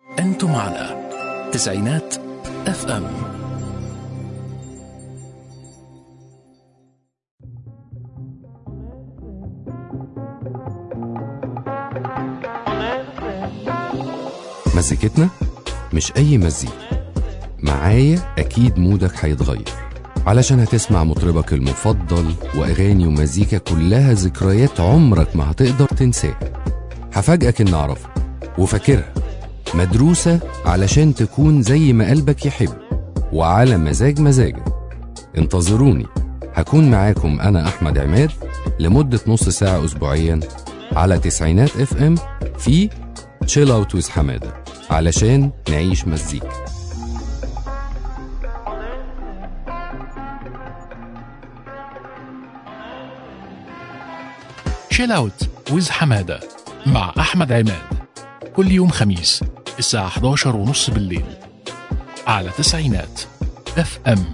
أنتم على تسعينات اف ام مزيكتنا مش أي مزيكا معايا أكيد مودك هيتغير علشان هتسمع مطربك المفضل وأغاني ومزيكا كلها ذكريات عمرك ما هتقدر تنساها هفاجئك إن أعرفها وفاكرها مدروسة علشان تكون زي ما قلبك يحب وعلى مزاج مزاجك انتظروني هكون معاكم أنا أحمد عماد لمدة نص ساعة أسبوعيا على تسعينات اف ام في تشيل اوت ويز حماده علشان نعيش مزيكا شيل اوت ويز حمادة مع أحمد عماد كل يوم خميس الساعة 11 ونص بالليل على تسعينات اف ام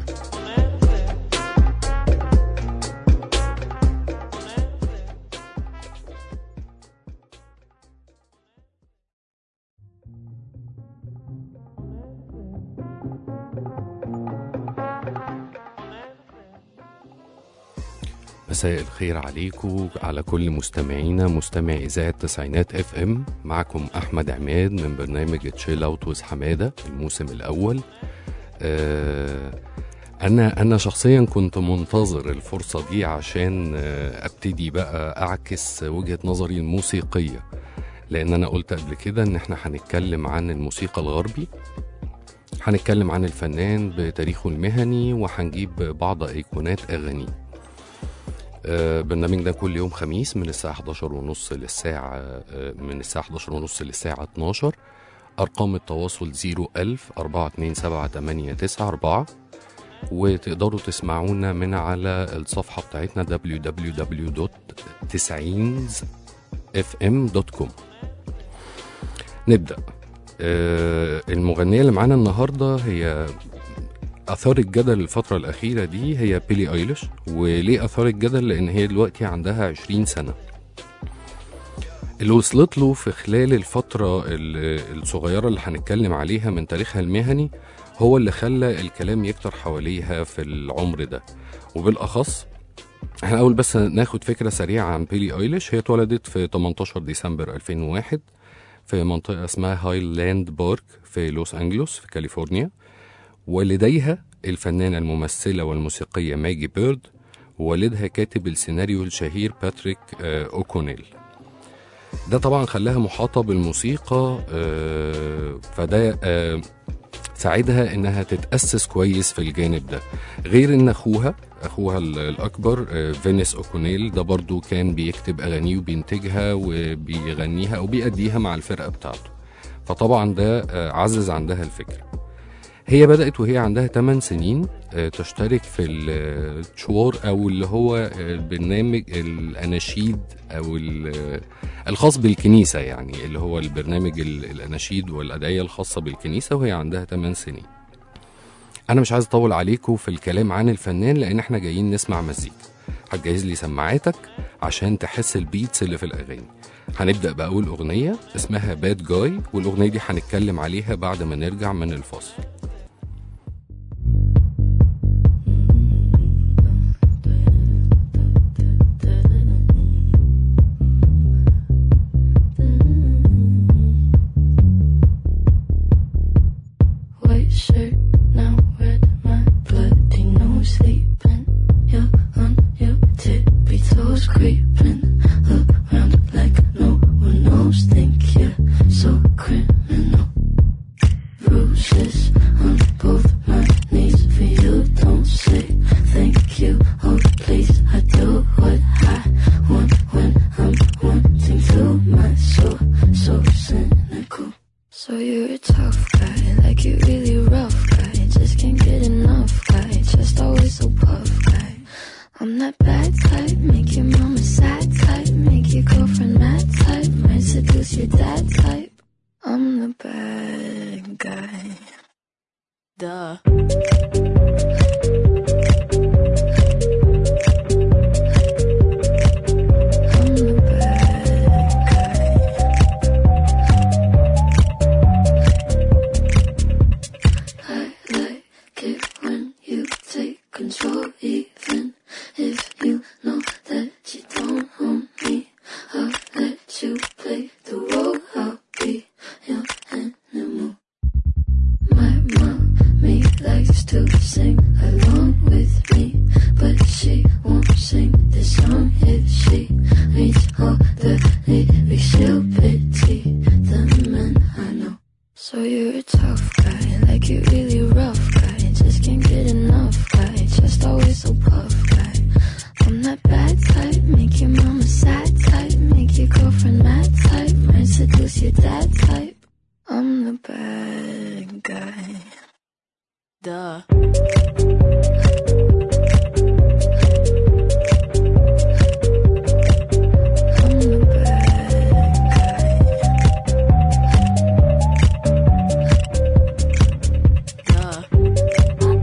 مساء الخير عليكم على كل مستمعينا مستمع إذاعة تسعينات اف ام معكم أحمد عماد من برنامج تشيل اوت ويز حمادة الموسم الأول آه أنا أنا شخصيا كنت منتظر الفرصة دي عشان آه أبتدي بقى أعكس وجهة نظري الموسيقية لأن أنا قلت قبل كده إن إحنا هنتكلم عن الموسيقى الغربي هنتكلم عن الفنان بتاريخه المهني وهنجيب بعض أيقونات أغانيه آه، برنامج ده كل يوم خميس من الساعة 11 ونص للساعة آه، من الساعة 11 ونص للساعة 12 أرقام التواصل 01000 427 وتقدروا تسمعونا من على الصفحة بتاعتنا www.90fm.com نبدأ آه، المغنية اللي معانا النهاردة هي اثار الجدل الفترة الأخيرة دي هي بيلي ايليش وليه اثار الجدل لأن هي دلوقتي عندها 20 سنة اللي وصلت له في خلال الفترة ال- الصغيرة اللي هنتكلم عليها من تاريخها المهني هو اللي خلى الكلام يكتر حواليها في العمر ده وبالأخص احنا أول بس ناخد فكرة سريعة عن بيلي ايليش هي اتولدت في 18 ديسمبر 2001 في منطقة اسمها هايلاند بارك في لوس أنجلوس في كاليفورنيا والديها الفنانة الممثلة والموسيقية ماجي بيرد ووالدها كاتب السيناريو الشهير باتريك آه، أوكونيل ده طبعا خلاها محاطة بالموسيقى آه، فده آه، ساعدها انها تتأسس كويس في الجانب ده غير ان اخوها اخوها ال- الاكبر آه، فينيس اوكونيل ده برضو كان بيكتب اغانيه وبينتجها وبيغنيها او بيأديها مع الفرقة بتاعته فطبعا ده آه، عزز عندها الفكرة هي بدأت وهي عندها 8 سنين آه، تشترك في الشوار أو اللي هو البرنامج الأناشيد أو ال- الخاص بالكنيسة يعني اللي هو البرنامج ال- الأناشيد والأدعية الخاصة بالكنيسة وهي عندها 8 سنين أنا مش عايز أطول عليكم في الكلام عن الفنان لأن إحنا جايين نسمع مزيكا هتجهز لي سماعاتك عشان تحس البيتس اللي في الأغاني هنبدأ بأول أغنية اسمها باد جاي والأغنية دي هنتكلم عليها بعد ما نرجع من الفاصل White shirt, now red, my bloody nose sleeping. You're on your tippy toes, creeping around like no one knows. Think you're so criminal. Bruises on both my knees for you. Don't say thank you. Oh, please, I do what I want when I'm wanting to. My soul, so cynical. So you're a tough guy, like you really rough guy. Just can't get enough guy, just always so puff guy. I'm that bad type, make your mama sad type, make your girlfriend mad type, might seduce your dad type. I'm the bad guy. Duh. I'm the bad guy. play the role, I'll be your animal. My mommy likes to sing along with me, but she won't sing this song if she reads all the lyrics. She'll pity the men I know. So you're a tough guy, like you're really rough guy. Just can't get enough guy, just always so puff guy. I'm that bad type, make your mama sad type, make your girlfriend mad type, might seduce your dad type. I'm the bad guy. Duh. I'm the bad Duh.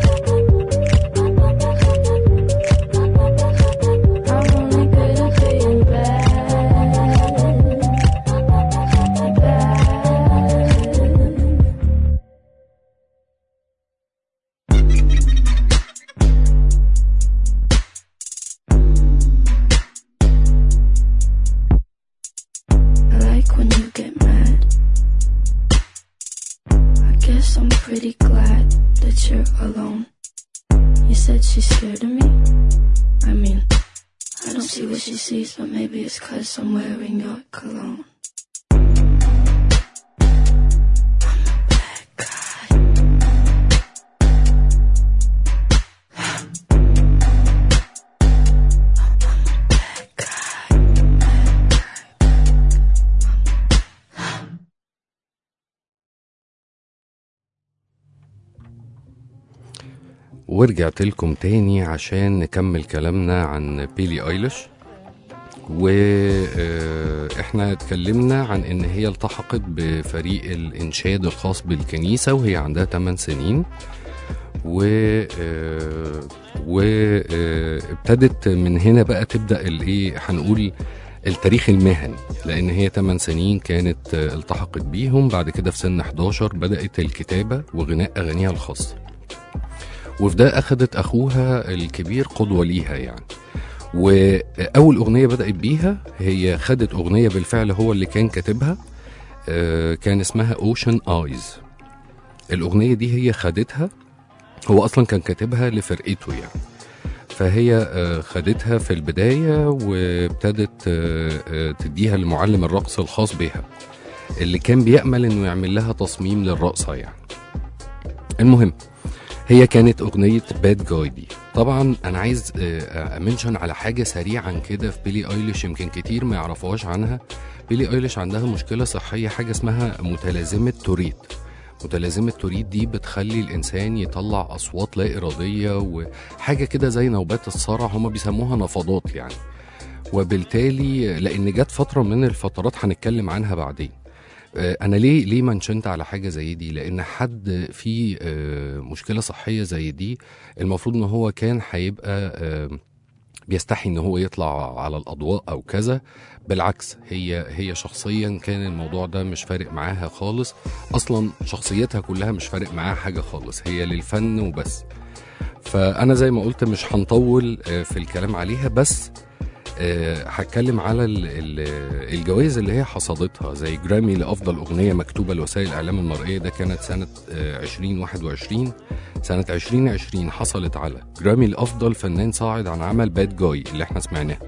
guy. I'm only good at being bad. Bad. I like when you get mad. I guess I'm pretty glad that you're alone. You said she's scared of me. I mean, I don't see what she sees, but maybe it's cause I'm wearing your cologne. I'm a bad guy. Bad guy. ورجعت لكم تاني عشان نكمل كلامنا عن بيلي ايليش واحنا اتكلمنا عن ان هي التحقت بفريق الانشاد الخاص بالكنيسه وهي عندها 8 سنين و آه، وابتدت من هنا بقى تبدا الايه هنقول التاريخ المهني لان هي 8 سنين كانت آه، التحقت بيهم بعد كده في سن 11 بدات الكتابه وغناء اغانيها الخاصه وفي ده اخدت اخوها الكبير قدوه ليها يعني واول اغنيه بدات بيها هي خدت اغنيه بالفعل هو اللي كان كاتبها آه، كان اسمها اوشن ايز الاغنيه دي هي خدتها هو اصلا كان كاتبها لفرقته يعني فهي آه، خدتها في البدايه وابتدت آه، آه، تديها لمعلم الرقص الخاص بها اللي كان بيأمل انه يعمل لها تصميم للرقصه يعني المهم هي كانت أغنية باد جاي دي طبعا أنا عايز آه، أمنشن على حاجة سريعا كده في بيلي أيليش يمكن كتير ما يعرفوهاش عنها بيلي أيليش عندها مشكلة صحية حاجة اسمها متلازمة توريت متلازمة توريت دي بتخلي الإنسان يطلع أصوات لا إرادية وحاجة كده زي نوبات الصرع هما بيسموها نفضات يعني وبالتالي لأن جت فترة من الفترات هنتكلم عنها بعدين آه، انا ليه ليه منشنت على حاجه زي دي لان حد فيه آه، مشكله صحيه زي دي المفروض ان هو كان هيبقى آه، بيستحي ان هو يطلع على الاضواء او كذا بالعكس هي هي شخصيا كان الموضوع ده مش فارق معاها خالص اصلا شخصيتها كلها مش فارق معاها حاجه خالص هي للفن وبس فانا زي ما قلت مش هنطول آه، في الكلام عليها بس آه، هتكلم على ال- ال- الجوائز اللي هي حصدتها زي جرامي لافضل اغنيه مكتوبه لوسائل الاعلام المرئيه ده كانت سنه آه، 2021 سنه 2020 حصلت على جرامي لافضل فنان صاعد عن عمل باد جاي اللي احنا سمعناه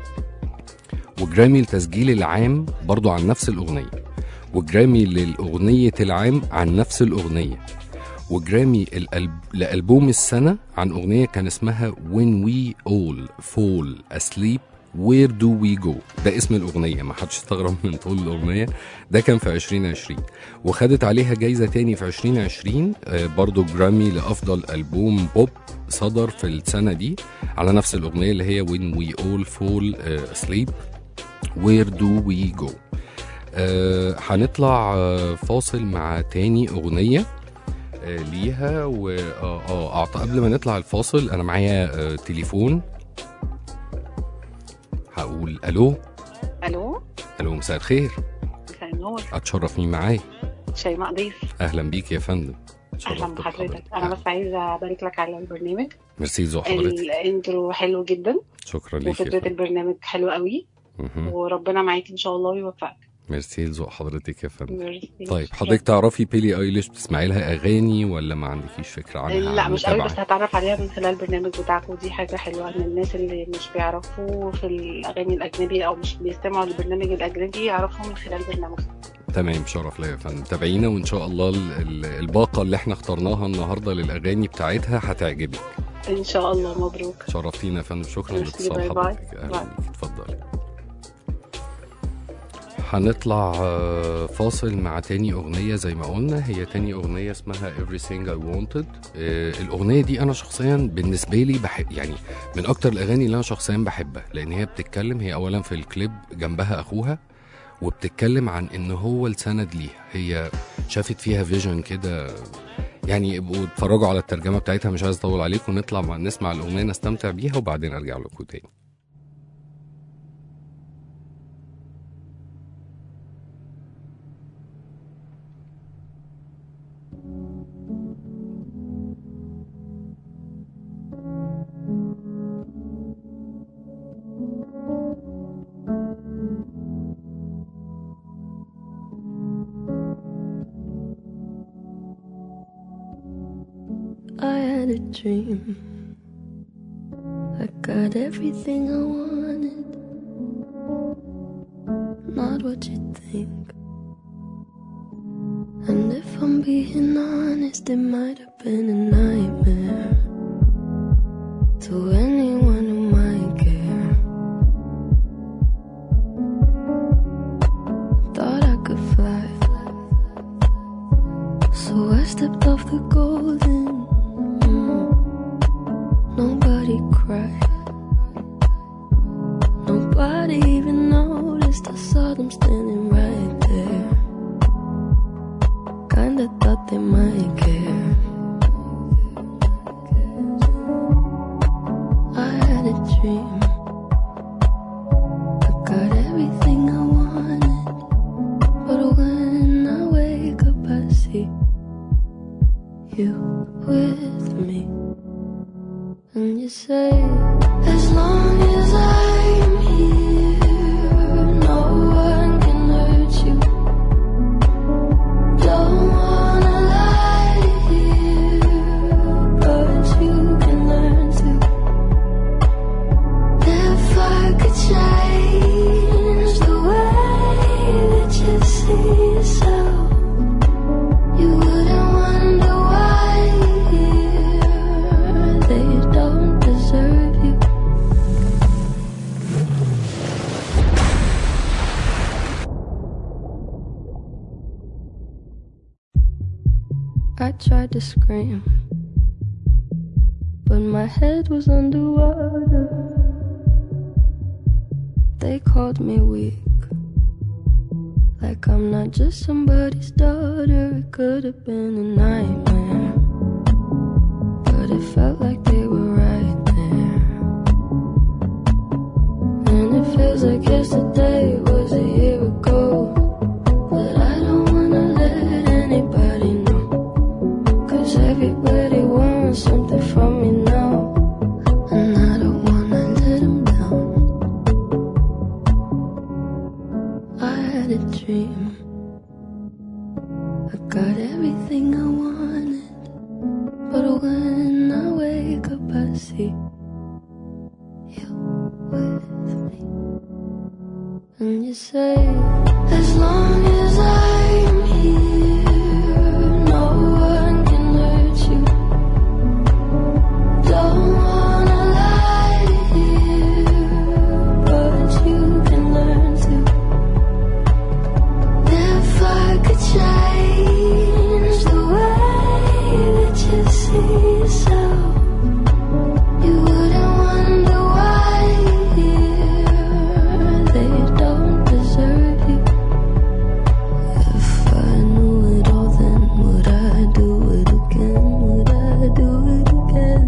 وجرامي التسجيل العام برضو عن نفس الاغنيه وجرامي للاغنيه العام عن نفس الاغنيه وجرامي الألب... لألبوم السنة عن أغنية كان اسمها When We All Fall Asleep Where Do We Go ده اسم الأغنية ما حدش استغرب من طول الأغنية ده كان في 2020 وخدت عليها جايزة تاني في 2020 آه، برضو جرامي لأفضل ألبوم بوب صدر في السنة دي على نفس الأغنية اللي هي When We All Fall آه، Asleep Where Do We Go آه، هنطلع آه، فاصل مع تاني أغنية آه، ليها و اه اه أعط- قبل ما نطلع الفاصل انا معايا آه، تليفون هقول الو الو الو مساء الخير مساء النور اتشرف مين معايا شيماء ضيف اهلا بيك يا فندم اهلا اتشرفت بحضرتك انا بس عايزه ابارك لك على البرنامج ميرسي ذو حضرتك الانترو حلو جدا شكرا ليك يا وفكره فندم البرنامج حلوه قوي مهم. وربنا معاك ان شاء الله ويوفقك ميرسي لذوق حضرتك يا فندم ميرسي. طيب حضرتك تعرفي بيلي ايليش بتسمعي لها اغاني ولا ما عندكيش فكره عنها لا عن مش قوي متابعة؟ بس هتعرف عليها من خلال البرنامج بتاعكم دي حاجة حلوة ان الناس اللي مش بيعرفوا في الأغاني الأجنبية أو مش بيستمعوا للبرنامج الأجنبي يعرفوا من خلال برنامج تمام شرف ليا يا فندم تابعينا وان شاء الله ال- ال- الباقه اللي احنا اخترناها النهارده للاغاني بتاعتها هتعجبك إن شاء الله مبروك شرفتينا يا فندم شكرا ميرسي، لاتصال باي باي. حضرتك اهلا باي. بيك اتفضلي هنطلع آه، فاصل مع تاني أغنية زي ما قلنا هي تاني أغنية اسمها Everything I Wanted آه، الأغنية دي أنا شخصيا بالنسبة لي بحب يعني من أكتر الأغاني اللي أنا شخصيا بحبها لأن هي بتتكلم هي أولا في الكليب جنبها أخوها وبتتكلم عن إن هو السند ليها هي شافت فيها فيجن كده يعني ابقوا اتفرجوا على الترجمة بتاعتها مش عايز أطول عليكم نطلع مع نسمع الأغنية نستمتع بيها وبعدين أرجع لكم تاني I had a dream. I got everything I wanted. Not what you think. And if I'm being honest, it might have been a nightmare. To anyone who might care. Thought I could fly. So I stepped off the golden. mm. Nobody cried. Nobody even noticed. I saw them standing right there. Kinda thought they might care. I had a dream. I got everything I wanted. But when I wake up, I see you with me. And you say, as long as I'm here, no one can hurt you. Don't wanna lie here, but you can learn to. If I could change the way that you see yourself. You wouldn't wonder why they don't deserve you. I tried to scream, but my head was underwater. They called me weak. Like I'm not just somebody's daughter, it could have been a nightmare. But it felt like they were right there. And it feels like yesterday was a year ago. But I don't wanna let anybody know. Cause everybody wants something from me now. And I don't wanna let them down. I had a dream. I got everything I wanted. But when I wake up, I see you with me. And you say, as long as I'm here, no one can hurt you. Don't wanna lie here, but you can learn to. If I could change the way that you see yourself, you wouldn't wonder why they don't deserve you. If I knew it all, then would I do it again? Would I do it again?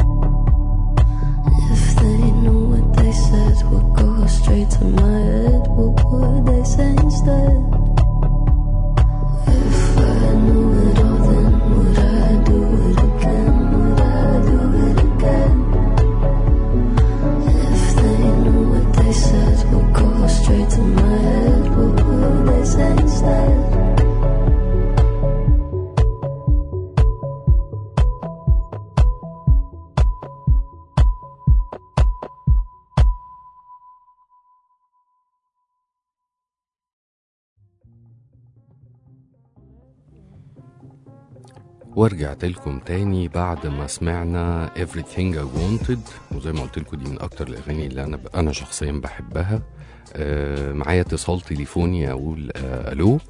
If they knew what they said would go straight to my head, what would they say instead? If I knew it all, then would I do it again? ورجعت لكم تاني بعد ما سمعنا Everything I Wanted وزي ما قلت لكم دي من أكتر الأغاني اللي أنا أنا شخصيا بحبها آه معايا اتصال تليفوني أقول آه ألو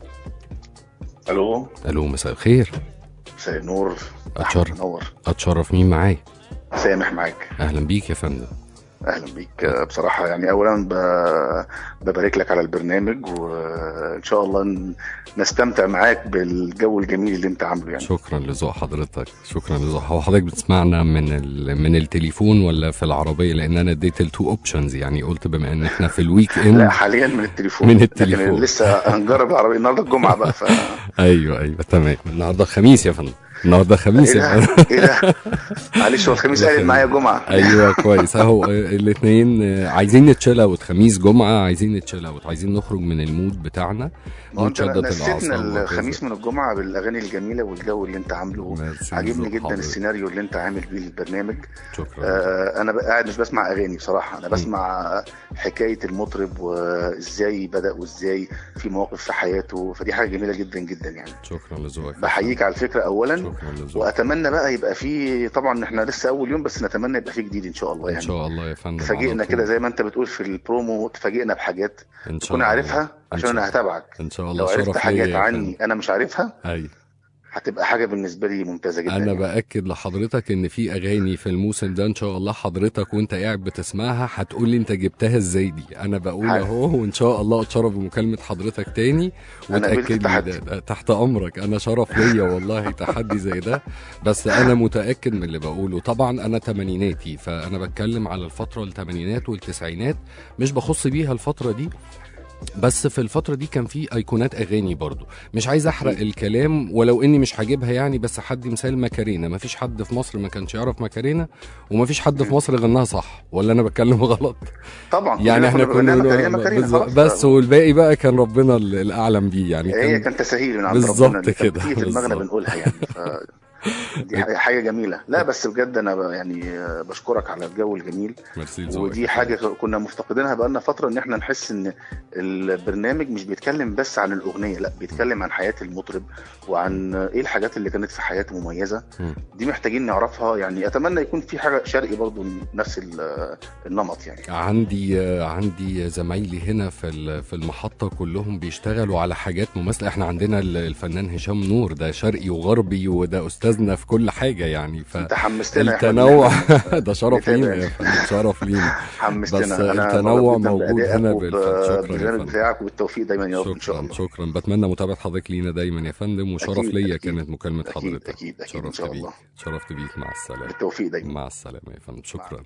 الو ألو مساء الخير مساء النور أتشرف. أحمد منور أتشرف مين معايا سامح معاك أهلا بيك يا فندم اهلا بيك آه، بصراحه يعني اولا ب- ببارك لك على البرنامج وان شاء الله ن- نستمتع معاك بالجو الجميل اللي انت عامله يعني شكرا لذوق حضرتك شكرا لذوق هو حضرتك بتسمعنا من ال... من التليفون ولا في العربيه لان انا اديت التو اوبشنز يعني قلت بما ان احنا في الويك لا اند حاليا من التليفون من التليفون. لكن لسه هنجرب العربيه النهارده الجمعه بقى ف ايوه ايوه تمام النهارده خميس يا فندم النهارده خميس ايه يا ده فندم ايه ده معلش هو الخميس قالت معايا جمعه ايوه كويس اهو الاثنين عايزين نتشيل اوت خميس جمعه عايزين نتشيل اوت عايزين نخرج من المود بتاعنا ما هو انت ونشدد نسيتنا الأعصاب وكذا. الخميس من الجمعه بالاغاني الجميله والجو اللي انت عامله ميرسي عاجبني لذوق جدا حضرتك. السيناريو اللي انت عامل بيه البرنامج شكرا آه، انا بقى قاعد مش بسمع اغاني بصراحه انا بسمع حكايه المطرب وازاي بدا وازاي في مواقف في حياته فدي حاجه جميله جدا جدا يعني شكرا لذوقك يا بحييك على الفكره اولا فندم. شكرا لذوقك واتمنى بقى يبقى في طبعا احنا لسه اول يوم بس نتمنى يبقى في جديد ان شاء الله ان يعني شاء الله يا فندم تفاجئنا على طول. كده زي ما انت بتقول في البرومو تفاجئنا بحاجات ان شاء تكون الله عارفها عشان شاء انا الله. هتابعك ان شاء لو الله عرفت شرف ليا حاجات يا عني انا مش عارفها فندم. ايوه هتبقى حاجه بالنسبه لي ممتازه جدا انا يعني. باكد لحضرتك ان في اغاني في الموسم ده ان شاء الله حضرتك وانت قاعد بتسمعها هتقول لي انت جبتها ازاي دي انا بقول حاضر. اهو وان شاء الله اتشرف بمكالمه حضرتك تاني أنا قبلت وتاكد لي التحدي. ده, ده تحت امرك انا شرف ليا والله تحدي زي ده بس انا متاكد من اللي بقوله طبعا انا تمانيناتي فانا بتكلم على الفتره الثمانينات والتسعينات مش بخص بيها الفتره دي بس في الفترة دي كان في ايقونات اغاني برضو مش عايز احرق الكلام ولو اني مش هجيبها يعني بس حد مثال ماكارينا ما فيش حد في مصر ما كانش يعرف ماكارينا وما فيش حد في مصر غناها صح ولا انا بتكلم غلط طبعا يعني احنا كنا بنقول بنقول- مكارينا بالظبط. خلاص بس والباقي بقى كان ربنا ال- الاعلم بيه يعني هي كان كان تسهيل من عند بالظبط ربنا اللي كانت كده، بتيجي في دماغنا بالظبط. بنقولها يعني ف دي ح- حاجه جميله لا بس بجد انا ب- يعني آه، بشكرك على الجو الجميل ميرسي لذوقك. ودي حاجه كنا مفتقدينها بقالنا فتره ان احنا نحس ان البرنامج مش بيتكلم بس عن الاغنيه لا بيتكلم عن حياه المطرب وعن ايه الحاجات اللي كانت في حياته مميزه مم. دي محتاجين نعرفها يعني اتمنى يكون في حاجه شرقي برضو نفس ال- النمط يعني عندي عندي زمايلي هنا في ال- في المحطه كلهم بيشتغلوا على حاجات مماثله احنا عندنا ال- الفنان هشام نور ده شرقي وغربي وده استاذنا في كل حاجه يعني انت حمستنا يا أحمد. فالتنوع ده شرف نتابع. لينا يا فندم شرف لينا حمستنا بس انا التنوع مبسوط جداً موجود بأدائك هنا بالفعل. شكراً يا وبالبرنامج فندم. بتاعك وبالتوفيق دايما يا رب ان شاء شكرا الله شكرا بتمنى متابعه حضرتك لينا دايما يا فندم وشرف أكيد، ليا أكيد. كانت مكالمه أكيد، حضرتك أكيد، أكيد، إن شرفت شاء بيك الله. شرفت بيك مع السلامه بالتوفيق دايما مع السلامة يا فندم شكرا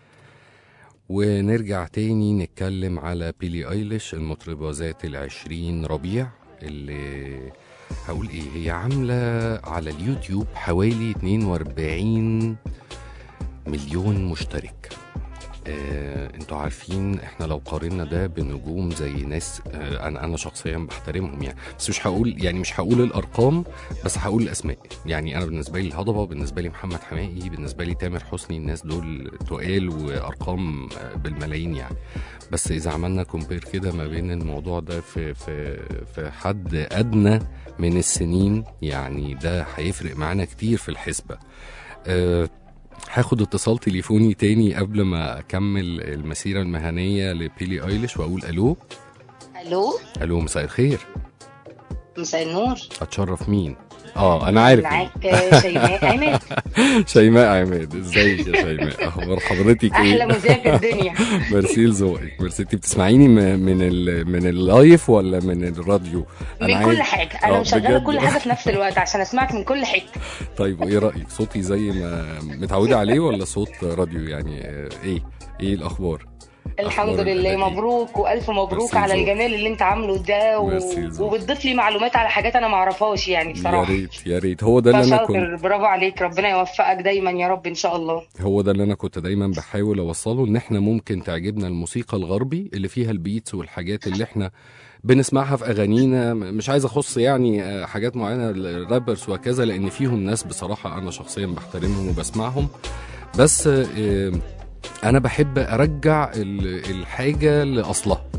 ونرجع تاني نتكلم على بيلي ايليش المطربة ذات العشرين ربيع اللي هقول ايه هي عاملة على اليوتيوب حوالي 42 مليون مشترك آه، انتوا عارفين احنا لو قارنا ده بنجوم زي ناس آه، انا انا شخصيا بحترمهم يعني بس مش هقول يعني مش هقول الارقام بس هقول الاسماء يعني انا بالنسبه لي الهضبه بالنسبه لي محمد حمائي بالنسبه لي تامر حسني الناس دول تقال وارقام آه، بالملايين يعني بس اذا عملنا كومبير كده ما بين الموضوع ده في في في حد ادنى من السنين يعني ده هيفرق معانا كتير في الحسبه أه هاخد اتصال تليفوني تاني قبل ما اكمل المسيره المهنيه لبيلي ايليش واقول الو الو الو مساء الخير مساء النور اتشرف مين اه انا عارف مين. معاك شيماء عماد شيماء عماد ازيك يا شيماء اخبار حضرتك احلى ايه مذيع في الدنيا ميرسي لذوقك ميرسي انت بتسمعيني م- من ال من اللايف ولا من الراديو من عايز- كل حاجه انا آه، مشغله بجد؟ كل حاجه في نفس الوقت عشان اسمعك من كل حته طيب وايه رايك صوتي زي ما متعوده عليه ولا صوت راديو يعني آه، ايه ايه الاخبار الحمد أخبار لله الأداء إيه؟ مبروك والف مبروك ميرسي على لذوقك. الجمال اللي انت عامله ده و... ميرسي لذوقك. وبتضيف لي معلومات على حاجات انا ما اعرفهاش يعني يا بصراحه ريت يا ريت هو ده اللي انا كنت فشاطر برافو عليك ربنا يوفقك دايما يا رب ان شاء الله هو ده اللي انا كنت دايما بحاول اوصله ان احنا ممكن تعجبنا الموسيقى الغربي اللي فيها البيتس والحاجات اللي احنا بنسمعها في اغانينا م- مش عايز اخص يعني آه، حاجات معينه الرابرز وكذا لان فيهم ناس بصراحه انا شخصيا بحترمهم وبسمعهم بس آه، انا بحب ارجع ال- الحاجه لاصلها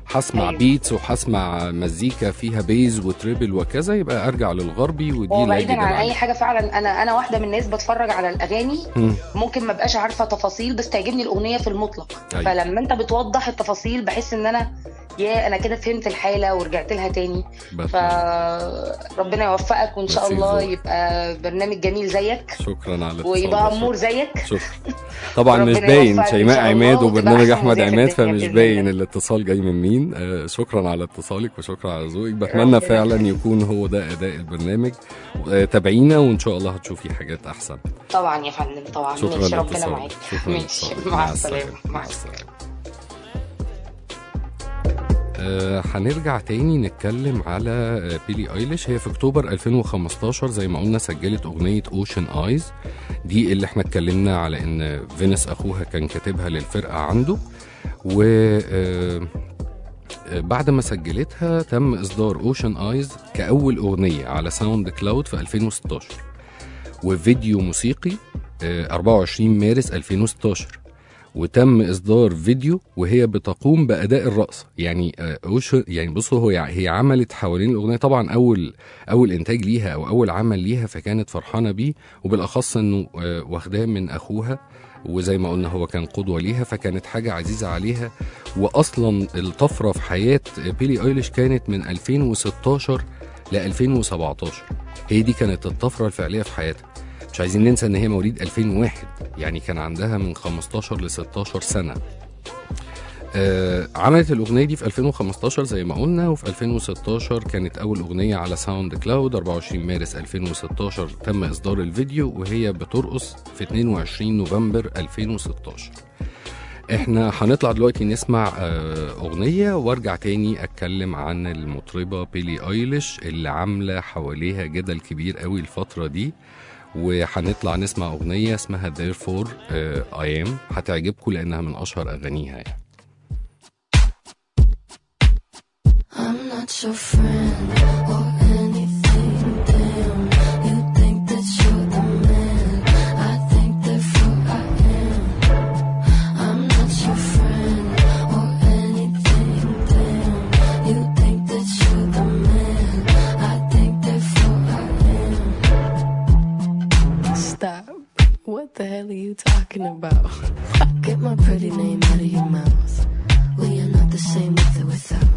هسمع أيوة. بيتس وهسمع مزيكا فيها بيز وتريبل وكذا يبقى ارجع للغربي ودي هو اللي بعيدا هيجي عن اي جمالها. حاجه فعلا انا انا واحده من الناس بتفرج على الاغاني مم. ممكن ما بقاش عارفه تفاصيل بس تعجبني الاغنيه في المطلق أيوة. فلما انت بتوضح التفاصيل بحس ان انا يا انا كده فهمت الحاله ورجعت لها تاني بس- فربنا يوفقك وان شاء بس الله يرزقك. يبقى برنامج جميل زيك شكرا على الاتصال ويبقى ده. امور زيك شكرا طبعا مش ربنا باين يوفقك إن شيماء شاء الله عماد وتبقى وبرنامج أحسن احمد مذيعة عماد في الدنيا فمش بإذن باين الله. الاتصال جاي من مين آه، شكرا على اتصالك وشكرا على ذوقك بتمنى ربنا فعلا يكون هو ده اداء البرنامج آه، تابعينا وان شاء الله هتشوفي حاجات احسن طبعا يا فندم طبعا شكرا ماشي ربنا لاتصالك. معاك شكرا ماشي لاتصالك. مع السلامه مع السلامه السلامه آه، هنرجع تاني نتكلم على آه، بيلي ايليش هي في اكتوبر 2015 زي ما قلنا سجلت اغنيه اوشن ايز دي اللي احنا اتكلمنا على ان فينس اخوها كان كاتبها للفرقه عنده و آه، آه، بعد ما سجلتها تم اصدار اوشن ايز كاول اغنيه على ساوند كلاود في 2016 وفيديو موسيقي آه، 24 مارس 2016 وتم اصدار فيديو وهي بتقوم باداء الرقص يعني آه، وش يعني بصوا هو يع- هي عملت حوالين الاغنيه طبعا اول اول انتاج ليها او اول عمل ليها فكانت فرحانه بيه وبالاخص انه آه، واخداه من اخوها وزي ما قلنا هو كان قدوه ليها فكانت حاجه عزيزه عليها واصلا الطفره في حياه بيلي ايليش كانت من 2016 ل 2017 هي دي كانت الطفره الفعليه في حياتها مش عايزين ننسى ان هي مواليد 2001 يعني كان عندها من 15 ل 16 سنه آه عملت الاغنيه دي في 2015 زي ما قلنا وفي 2016 كانت اول اغنيه على ساوند كلاود 24 مارس 2016 تم اصدار الفيديو وهي بترقص في 22 نوفمبر 2016 احنا هنطلع دلوقتي نسمع آه، اغنيه وارجع تاني اتكلم عن المطربه بيلي ايليش اللي عامله حواليها جدل كبير قوي الفتره دي وهنطلع نسمع اغنيه اسمها Therefore uh, I am هتعجبكم لانها من اشهر اغانيها يعني I'm not your friend or anything. Damn, you think that you're the man. I think therefore I am. I'm not your friend or anything. Damn, you think that you're the man. I think therefore I am. Stop. What the hell are you talking about? Get my pretty name out of your mouth. We are not the same with or without.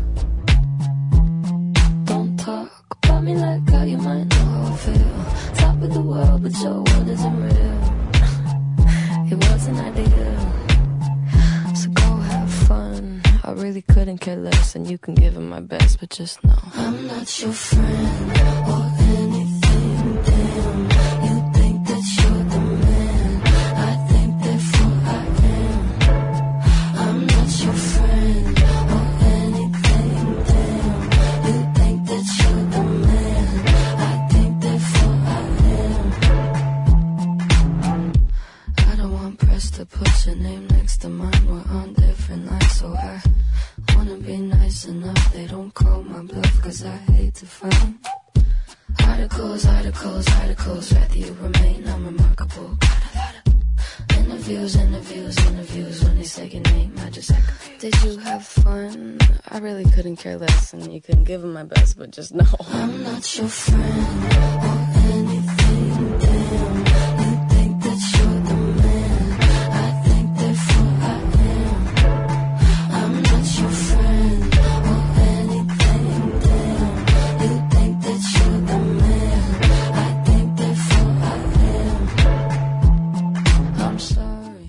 Don't talk about me like how you might know how I feel. Top of the world, but your world isn't real. it wasn't ideal. So go have fun. I really couldn't care less, and you can give it my best, but just know. I'm not your friend or anything. Damn, you think that you're the man. I think therefore I am. I'm not your friend or anything. Damn, you think that you're the man. I think therefore I am. I don't want press to put your name next to mine. We're on different lines, so I wanna be nice enough. They don't call my bluff, cause I hate to find Articles, articles, articles. Rather you remain unremarkable. Got a lot of interviews, interviews, interviews. When they say your name, I just act confused. Did you have fun? I really couldn't care less, and you can give it my best, but just know. I'm not your friend or anything. Damn, you think that you're the man. I think therefore I am. I'm not your friend or anything. Damn, you think that you're the man. I think therefore I am. I'm sorry.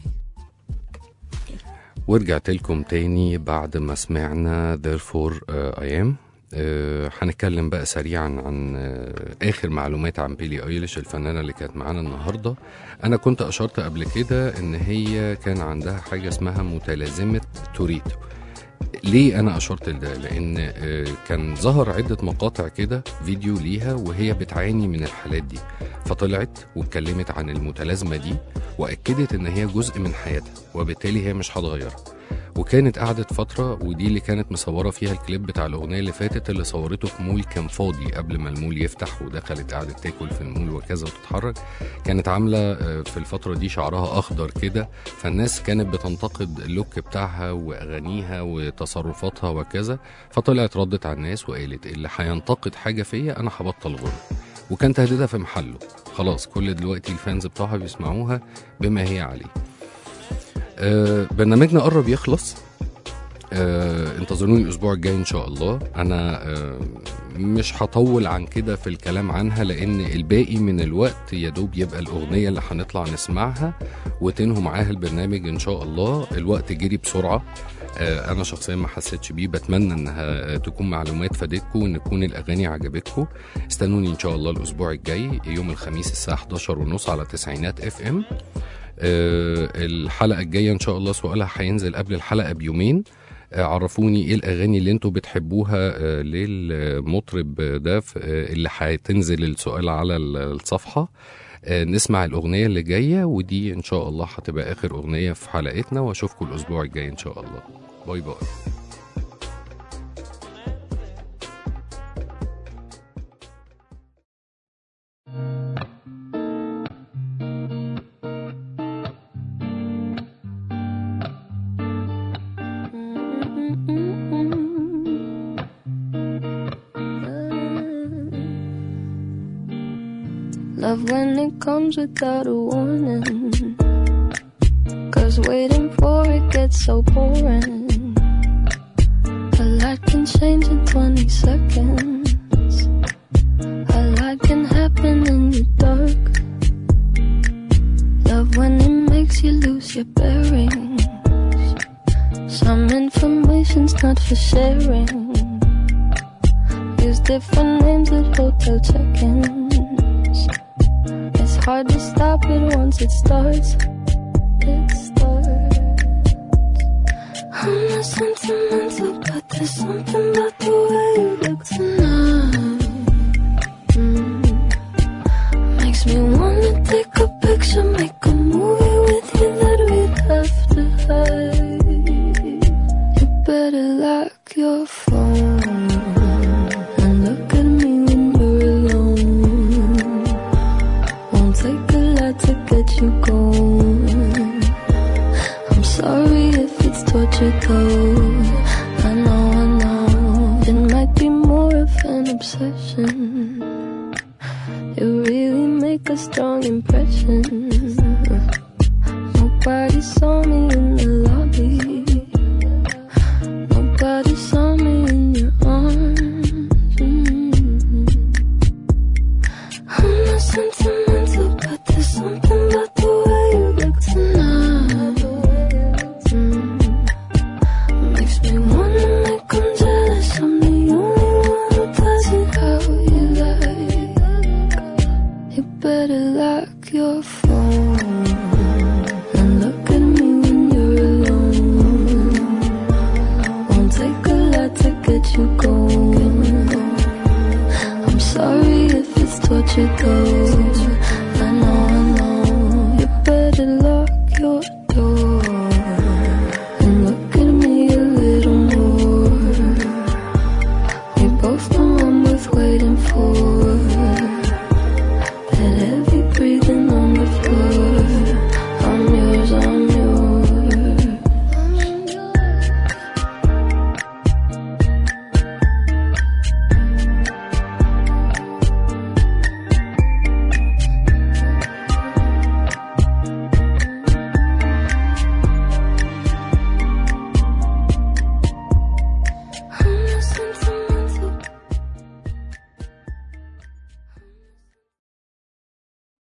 ورجعت لكم تاني بعد ما سمعنا Therefore uh, I am آه، هنتكلم بقى سريعا عن آه، اخر معلومات عن بيلي ايليش الفنانه اللي كانت معانا النهارده انا كنت اشرت قبل كده ان هي كان عندها حاجه اسمها متلازمه توريتو ليه انا اشرت لده لان آه، كان ظهر عده مقاطع كده فيديو ليها وهي بتعاني من الحالات دي فطلعت واتكلمت عن المتلازمه دي واكدت ان هي جزء من حياتها وبالتالي هي مش هتغيرها وكانت قعدت فترة ودي اللي كانت مصورة فيها الكليب بتاع الأغنية اللي فاتت اللي صورته في مول كان فاضي قبل ما المول يفتح ودخلت قعدت تاكل في المول وكذا وتتحرك كانت عاملة آه، في الفترة دي شعرها أخضر كده فالناس كانت بتنتقد اللوك بتاعها وأغانيها وتصرفاتها وكذا فطلعت ردت على الناس وقالت اللي هينتقد حاجة فيا أنا هبطل غنى وكان تهديدها في محله خلاص كل دلوقتي الفانز بتوعها بيسمعوها بما هي عليه آه برنامجنا قرب يخلص آه انتظروني الاسبوع الجاي ان شاء الله انا آه مش هطول عن كده في الكلام عنها لان الباقي من الوقت يا دوب يبقى الاغنيه اللي هنطلع نسمعها وتنهوا معاها البرنامج ان شاء الله الوقت جري بسرعه آه، انا شخصيا ما حسيتش بيه بتمنى انها آه، تكون معلومات فادتكم وان تكون الاغاني عجبتكم استنوني ان شاء الله الاسبوع الجاي يوم الخميس الساعه 11 ونص على تسعينات اف ام الحلقه الجايه ان شاء الله سؤالها هينزل قبل الحلقه بيومين آه، عرفوني ايه الاغاني اللي انتوا بتحبوها آه، للمطرب ده ف- آه، اللي هتنزل السؤال على ال- الصفحه آه، نسمع الاغنيه اللي جايه ودي ان شاء الله هتبقى اخر اغنيه في حلقتنا واشوفكم الاسبوع الجاي ان شاء الله باي باي Love when it comes without a warning. Cause waiting for it gets so boring. A lot can change in 20 seconds. A lot can happen in the dark. Love when it makes you lose your bearings. Some information's not for sharing. Use different names at hotel check-ins. It's hard to stop it once it starts. It starts. I'm not sentimental, but there's something about the way you look tonight. Mm. Makes me wanna take a picture, make a movie with you that we'd have to hide. You better lock your phone and look at me when you're alone. Won't take a lot to get you going. I'm sorry if it's torture though. I know, I know. It might be more of an obsession. You really make a strong impression. Nobody saw me in the lobby. Nobody saw me in your arms. Mm. I'm not sentimental, but there's something about the way you look tonight. Mm. Makes me wanna make 'em jealous. I'm the only one who does it how you like. You better lock your phone and look at me when you're alone. Won't take a lot to get you going. I'm sorry if it's torture though. I know, I know. You better lock your door and look at me a little more. We both know I'm worth waiting for.